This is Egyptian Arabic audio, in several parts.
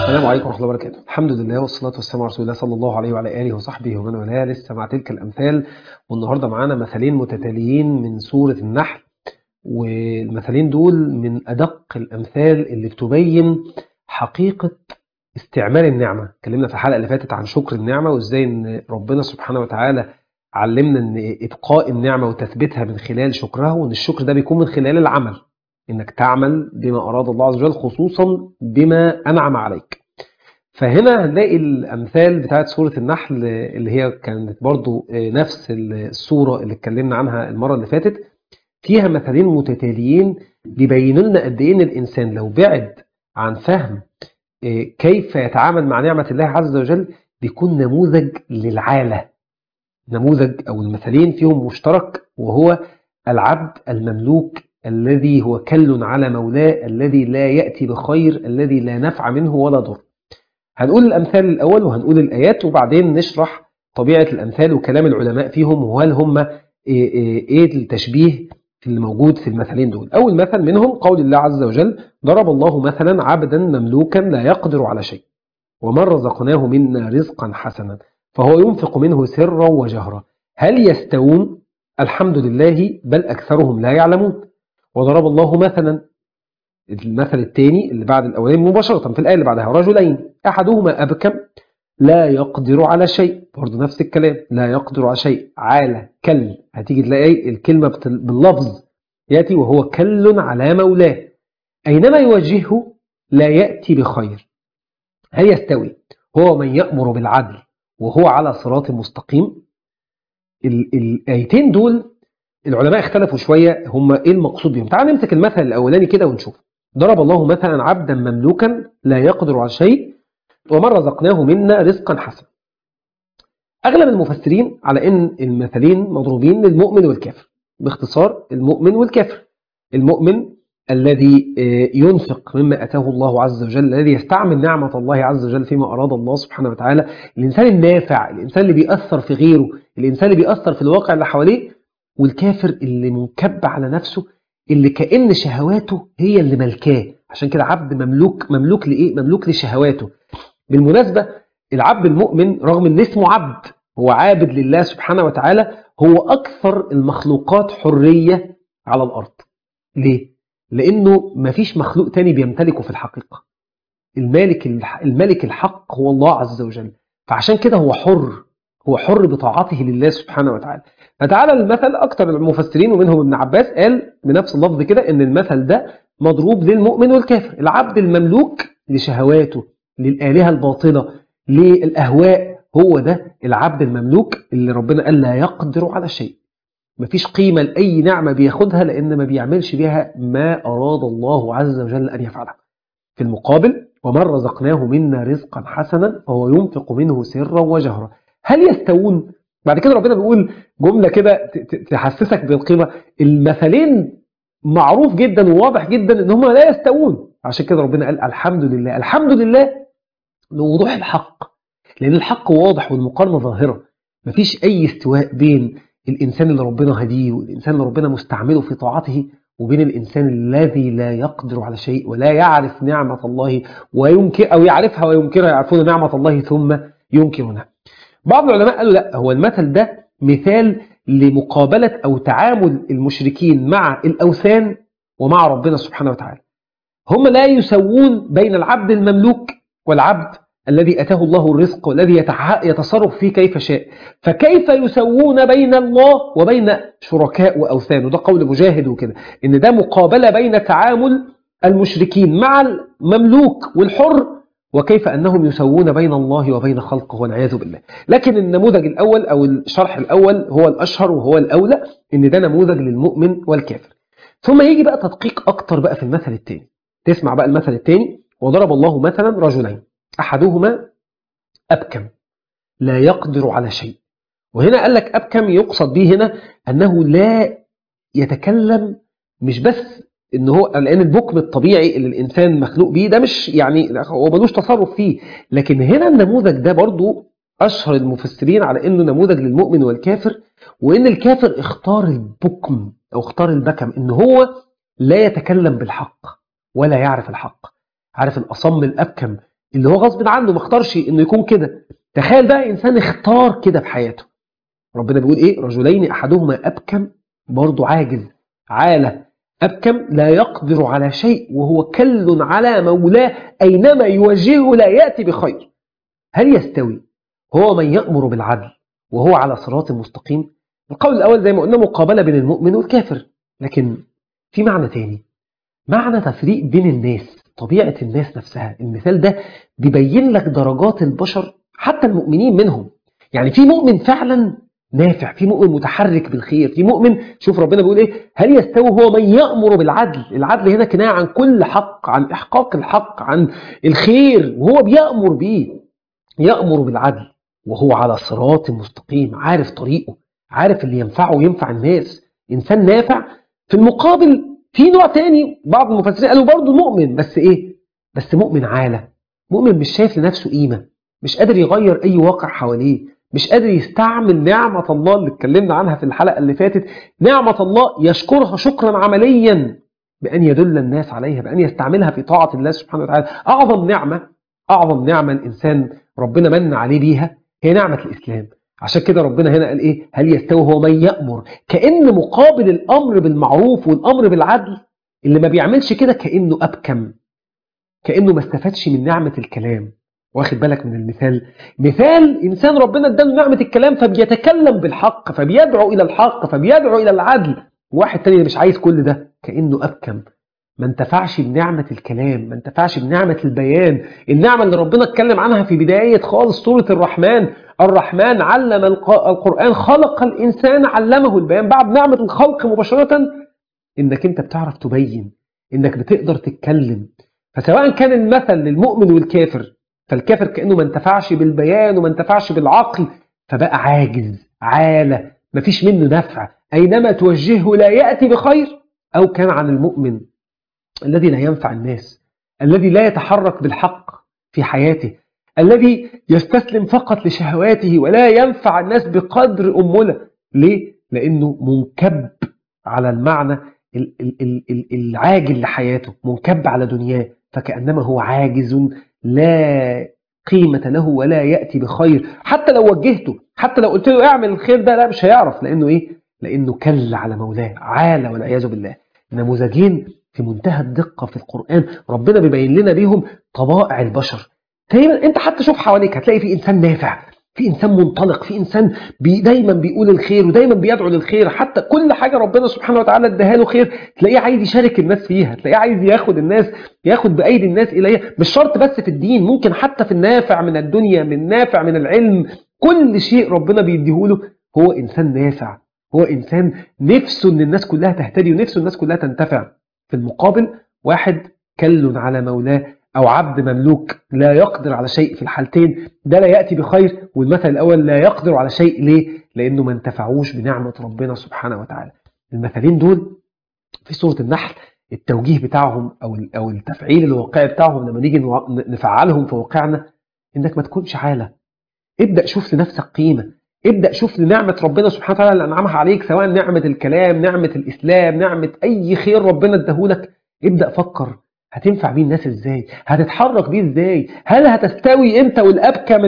السلام عليكم ورحمة الله وبركاته الحمد لله والصلاة والسلام على رسول الله صلى الله عليه وعلى آله وصحبه ومن والاه لسه مع تلك الأمثال والنهاردة معانا مثلين متتاليين من سورة النحل والمثلين دول من أدق الأمثال اللي بتبين حقيقة استعمال النعمة اتكلمنا في الحلقة اللي فاتت عن شكر النعمة وازاي ان ربنا سبحانه وتعالى علمنا ان ابقاء النعمة وتثبيتها من خلال شكرها وان الشكر ده بيكون من خلال العمل انك تعمل بما اراد الله عز وجل خصوصا بما انعم عليك فهنا هنلاقي الامثال بتاعت سورة النحل اللي هي كانت برضو نفس السورة اللي اتكلمنا عنها المرة اللي فاتت فيها مثلين متتاليين بيبينوا لنا قد ايه ان الانسان لو بعد عن فهم كيف يتعامل مع نعمة الله عز وجل بيكون نموذج للعالة نموذج أو المثلين فيهم مشترك وهو العبد المملوك الذي هو كل على مولاه الذي لا يأتي بخير الذي لا نفع منه ولا ضر هنقول الأمثال الأول وهنقول الآيات وبعدين نشرح طبيعة الأمثال وكلام العلماء فيهم وهل هم إيه التشبيه اللي موجود في المثلين دول أول مثل منهم قول الله عز وجل ضرب الله مثلا عبدا مملوكا لا يقدر على شيء ومن رزقناه منا رزقا حسنا فهو ينفق منه سرا وجهرا هل يستوون الحمد لله بل أكثرهم لا يعلمون وضرب الله مثلا المثل الثاني اللي بعد الأولين مباشرة في الآية اللي بعدها رجلين أحدهما أبكم لا يقدر على شيء برضه نفس الكلام لا يقدر على شيء عالة كل هتيجي تلاقي الكلمة باللفظ يأتي وهو كل على مولاه أينما يوجهه لا يأتي بخير هل يستوي هو من يأمر بالعدل وهو على صراط مستقيم الآيتين دول العلماء اختلفوا شوية هم إيه المقصود بهم تعال نمسك المثل الأولاني كده ونشوف ضرب الله مثلا عبدا مملوكا لا يقدر على شيء ومن رزقناه منا رزقا حسنا أغلب المفسرين على أن المثلين مضروبين للمؤمن والكافر باختصار المؤمن والكافر المؤمن الذي ينفق مما أتاه الله عز وجل الذي يستعمل نعمة الله عز وجل فيما أراد الله سبحانه وتعالى الإنسان النافع الإنسان اللي بيأثر في غيره الإنسان اللي بيأثر في الواقع اللي حواليه والكافر اللي منكب على نفسه اللي كأن شهواته هي اللي ملكاه عشان كده عبد مملوك مملوك لإيه؟ مملوك لشهواته بالمناسبة العبد المؤمن رغم ان اسمه عبد هو عابد لله سبحانه وتعالى هو أكثر المخلوقات حرية على الأرض ليه؟ لأنه مفيش مخلوق تاني بيمتلكه في الحقيقة المالك الملك الحق هو الله عز وجل فعشان كده هو حر هو حر بطاعته لله سبحانه وتعالى فتعالى المثل أكثر المفسرين ومنهم ابن عباس قال بنفس اللفظ كده أن المثل ده مضروب للمؤمن والكافر العبد المملوك لشهواته للآلهة الباطلة للأهواء هو ده العبد المملوك اللي ربنا قال لا يقدر على شيء مفيش قيمة لأي نعمة بياخدها لأن ما بيعملش بها ما أراد الله عز وجل أن يفعلها في المقابل ومن رزقناه منا رزقا حسنا فهو ينفق منه سرا وجهرا هل يستوون بعد كده ربنا بيقول جملة كده تحسسك بالقيمة المثلين معروف جدا وواضح جدا ان هم لا يستوون عشان كده ربنا قال الحمد لله الحمد لله لوضوح الحق لأن الحق واضح والمقارنة ظاهرة مفيش أي استواء بين الإنسان اللي ربنا هديه والإنسان اللي ربنا مستعمله في طاعته وبين الإنسان الذي لا يقدر على شيء ولا يعرف نعمة الله وينكر أو يعرفها وينكرها يعرفون نعمة الله ثم ينكرونها بعض العلماء قالوا لا هو المثل ده مثال لمقابلة أو تعامل المشركين مع الأوثان ومع ربنا سبحانه وتعالى هم لا يسوون بين العبد المملوك والعبد الذي أتاه الله الرزق والذي يتصرف فيه كيف شاء فكيف يسوون بين الله وبين شركاء وأوثان وده قول مجاهد وكده إن ده مقابلة بين تعامل المشركين مع المملوك والحر وكيف أنهم يسوون بين الله وبين خلقه والعياذ بالله لكن النموذج الأول أو الشرح الأول هو الأشهر وهو الأولى إن ده نموذج للمؤمن والكافر ثم يجي بقى تدقيق أكتر بقى في المثل الثاني تسمع بقى المثل الثاني وضرب الله مثلا رجلين أحدهما أبكم لا يقدر على شيء وهنا قال لك أبكم يقصد به هنا أنه لا يتكلم مش بس ان هو لان البكم الطبيعي اللي الانسان مخلوق بيه ده مش يعني هو ملوش تصرف فيه لكن هنا النموذج ده برضو اشهر المفسرين على انه نموذج للمؤمن والكافر وان الكافر اختار البكم او اختار البكم ان هو لا يتكلم بالحق ولا يعرف الحق عارف الأصم الأبكم اللي هو غصب عنه ما اختارش انه يكون كده تخيل بقى انسان اختار كده في حياته ربنا بيقول ايه رجلين احدهما ابكم برضه عاجز عاله ابكم لا يقدر على شيء وهو كل على مولاه اينما يوجهه لا ياتي بخير هل يستوي هو من يامر بالعدل وهو على صراط مستقيم القول الاول زي ما قلنا مقابله بين المؤمن والكافر لكن في معنى تاني معنى تفريق بين الناس طبيعه الناس نفسها المثال ده بيبين لك درجات البشر حتى المؤمنين منهم يعني في مؤمن فعلا نافع في مؤمن متحرك بالخير في مؤمن شوف ربنا بيقول ايه هل يستوي هو من يأمر بالعدل العدل هنا كناية عن كل حق عن إحقاق الحق عن الخير وهو بيأمر بيه يأمر بالعدل وهو على صراط مستقيم عارف طريقه عارف اللي ينفعه وينفع الناس إنسان نافع في المقابل في نوع تاني بعض المفسرين قالوا برضه مؤمن بس ايه بس مؤمن عالة مؤمن مش شايف لنفسه قيمة مش قادر يغير أي واقع حواليه مش قادر يستعمل نعمة الله اللي اتكلمنا عنها في الحلقة اللي فاتت نعمة الله يشكرها شكرا عمليا بأن يدل الناس عليها بأن يستعملها في طاعة الله سبحانه وتعالى أعظم نعمة أعظم نعمة الإنسان ربنا من عليه بيها هي نعمة الإسلام عشان كده ربنا هنا قال إيه هل يستوي هو من يأمر كأن مقابل الأمر بالمعروف والأمر بالعدل اللي ما بيعملش كده كأنه أبكم كأنه ما استفادش من نعمة الكلام واخد بالك من المثال مثال إنسان ربنا اداله نعمة الكلام فبيتكلم بالحق فبيدعو إلى الحق فبيدعو إلى العدل واحد تاني مش عايز كل ده كأنه أبكم ما انتفعش بنعمة الكلام ما انتفعش بنعمة البيان النعمة اللي ربنا اتكلم عنها في بداية خالص سورة الرحمن الرحمن علم القرآن خلق الإنسان علمه البيان بعد نعمة الخلق مباشرة إنك أنت بتعرف تبين إنك بتقدر تتكلم فسواء كان المثل للمؤمن والكافر فالكافر كأنه ما انتفعش بالبيان وما انتفعش بالعقل فبقى عاجز عالة ما فيش منه نفع أينما توجهه لا يأتي بخير أو كان عن المؤمن الذي لا ينفع الناس الذي لا يتحرك بالحق في حياته الذي يستسلم فقط لشهواته ولا ينفع الناس بقدر أمله ليه؟ لأنه منكب على المعنى العاجل لحياته منكب على دنياه فكأنما هو عاجز لا قيمة له ولا يأتي بخير حتى لو وجهته حتى لو قلت له اعمل الخير ده لا مش هيعرف لأنه إيه لأنه كل على مولاه عالى والعياذ بالله نموذجين في منتهى الدقة في القرآن ربنا بيبين لنا بيهم طبائع البشر تقريبا انت حتى شوف حواليك هتلاقي في انسان نافع في انسان منطلق في انسان بي دايما بيقول الخير ودايما بيدعو للخير حتى كل حاجه ربنا سبحانه وتعالى اداها له خير تلاقيه عايز يشارك الناس فيها تلاقيه عايز ياخد الناس ياخد بايدي الناس اليه مش شرط بس في الدين ممكن حتى في النافع من الدنيا من نافع من العلم كل شيء ربنا بيديهوله هو انسان نافع هو انسان نفسه ان الناس كلها تهتدي ونفسه الناس كلها تنتفع في المقابل واحد كل على مولاه أو عبد مملوك لا يقدر على شيء في الحالتين ده لا يأتي بخير والمثل الأول لا يقدر على شيء ليه؟ لأنه ما انتفعوش بنعمة ربنا سبحانه وتعالى المثلين دول في سورة النحل التوجيه بتاعهم أو أو التفعيل الواقعي بتاعهم لما نيجي نفعلهم في واقعنا إنك ما تكونش عالة ابدأ شوف لنفسك قيمة ابدأ شوف لنعمة ربنا سبحانه وتعالى اللي أنعمها عليك سواء نعمة الكلام نعمة الإسلام نعمة أي خير ربنا اداهولك ابدأ فكر هتنفع بيه الناس ازاي هتتحرك بيه ازاي هل هتستوي انت والابكم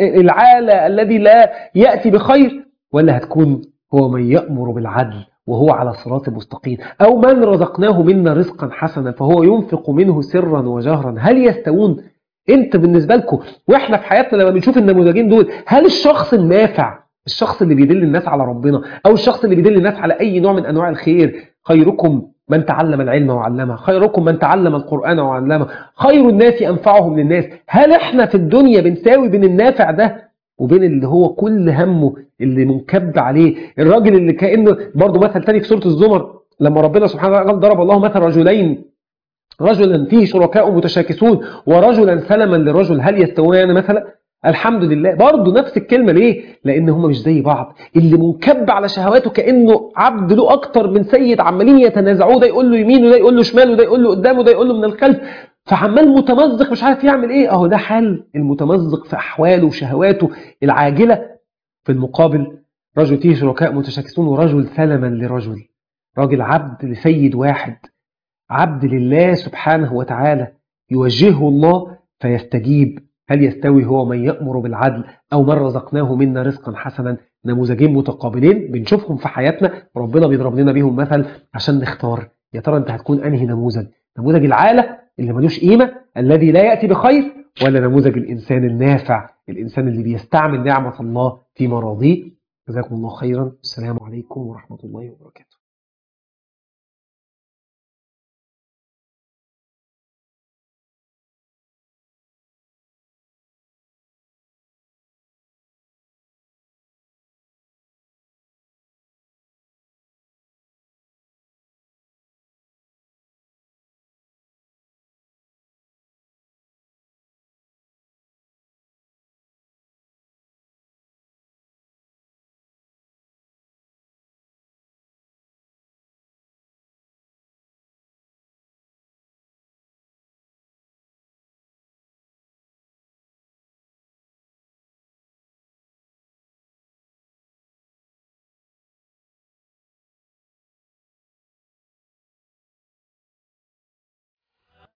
العالة الذي لا يأتي بخير ولا هتكون هو من يأمر بالعدل وهو على صراط مستقيم أو من رزقناه منا رزقا حسنا فهو ينفق منه سرا وجهرا هل يستوون انت بالنسبة لكم واحنا في حياتنا لما بنشوف النموذجين دول هل الشخص النافع الشخص اللي بيدل الناس على ربنا او الشخص اللي بيدل الناس على اي نوع من انواع الخير خيركم من تعلم العلم وعلمه خيركم من تعلم القرآن وعلمه خير الناس أنفعهم للناس هل احنا في الدنيا بنساوي بين النافع ده وبين اللي هو كل همه اللي منكب عليه الراجل اللي كأنه برضه مثل تاني في سورة الزمر لما ربنا سبحانه وتعالى ضرب الله مثل رجلين رجلا فيه شركاء متشاكسون ورجلا سلما لرجل هل يستويان مثلا الحمد لله برضه نفس الكلمة ليه لأن هم مش زي بعض اللي منكب على شهواته كأنه عبد له أكتر من سيد عمالين يتنازعوه ده يقول له يمين وده يقول له شمال وده يقول له قدام وده يقول له من الخلف فعمال متمزق مش عارف يعمل ايه اهو ده حال المتمزق في أحواله وشهواته العاجلة في المقابل رجل فيه شركاء متشاكسون ورجل سلما لرجل راجل عبد لسيد واحد عبد لله سبحانه وتعالى يوجهه الله فيستجيب هل يستوي هو من يأمر بالعدل أو من رزقناه منا رزقا حسنا نموذجين متقابلين بنشوفهم في حياتنا ربنا بيضرب لنا بيهم مثل عشان نختار يا ترى انت هتكون انهي نموذج نموذج العالة اللي ملوش قيمة الذي لا يأتي بخير ولا نموذج الإنسان النافع الإنسان اللي بيستعمل نعمة الله في مراضيه جزاكم الله خيرا السلام عليكم ورحمة الله وبركاته